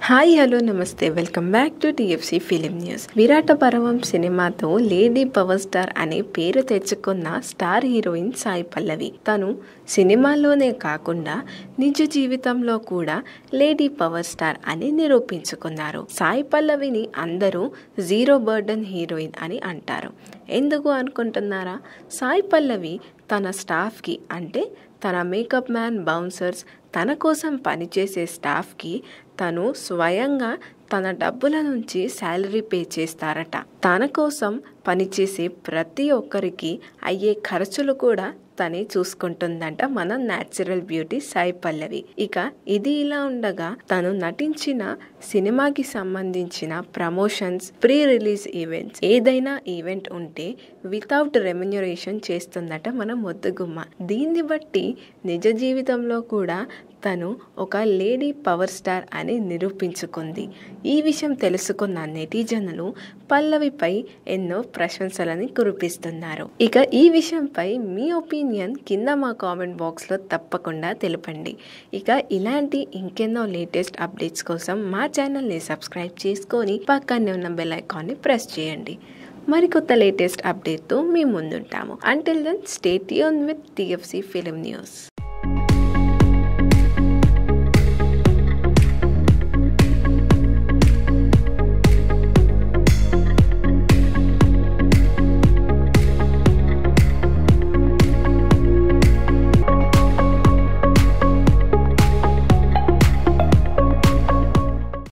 hi hello నమస్తే welcome back to TFC film news Virata Parvam సినిమాతో lady power star అనే పేరు తెచ్చుకున్న స్టార్ హీరోయిన్ సాయి పల్లవి తను సినిమాల్లోనే కాకుండా నిజ జీవితంలో కూడా లేడీ పవర్ స్టార్ అని నిరూపించుకున్నారు సాయి పల్లవిని అందరూ జీరో బర్డన్ హీరోయిన్ అని అంటారు ఎందుకు అనుకుంటున్నారా సాయి పల్లవి తన స్టాఫ్కి అంటే తన మేకప్ మ్యాన్ బౌన్సర్స్ తన కోసం పనిచేసే స్టాఫ్కి తను స్వయంగా తన డబ్బుల నుంచి శాలరీ పే చేస్తారట తన కోసం పనిచేసే ప్రతి ఒక్కరికి అయ్యే ఖర్చులు కూడా తనే చూసుకుంటుందంట మన న్యాచురల్ బ్యూటీ సాయి పల్లవి ఇక ఇది ఇలా ఉండగా తను నటించిన సినిమాకి సంబంధించిన ప్రమోషన్స్ ప్రీ రిలీజ్ ఈవెంట్స్ ఏదైనా ఈవెంట్ ఉంటే వితౌట్ రెమ్యునరేషన్ చేస్తుందట మన ముద్దుగుమ్మ దీన్ని బట్టి నిజ జీవితంలో కూడా తను ఒక లేడీ పవర్ స్టార్ అని నిరూపించుకుంది ఈ విషయం తెలుసుకున్న నెటిజన్లు పల్లవిపై ఎన్నో ప్రశంసలని కురిపిస్తున్నారు ఇక ఈ విషయంపై మీ ఒపీనియన్ కింద మా కామెంట్ బాక్స్లో తప్పకుండా తెలపండి ఇక ఇలాంటి ఇంకెన్నో లేటెస్ట్ అప్డేట్స్ కోసం మా ఛానల్ని సబ్స్క్రైబ్ చేసుకొని పక్కనే ఉన్న బెల్ ఐకాన్ని ప్రెస్ చేయండి మరికొత్త లేటెస్ట్ అప్డేట్తో మీ ముందుంటాము అంటిల్ దెన్ స్టేట్ యూన్ విత్ టిఎఫ్సి ఫిలిం న్యూస్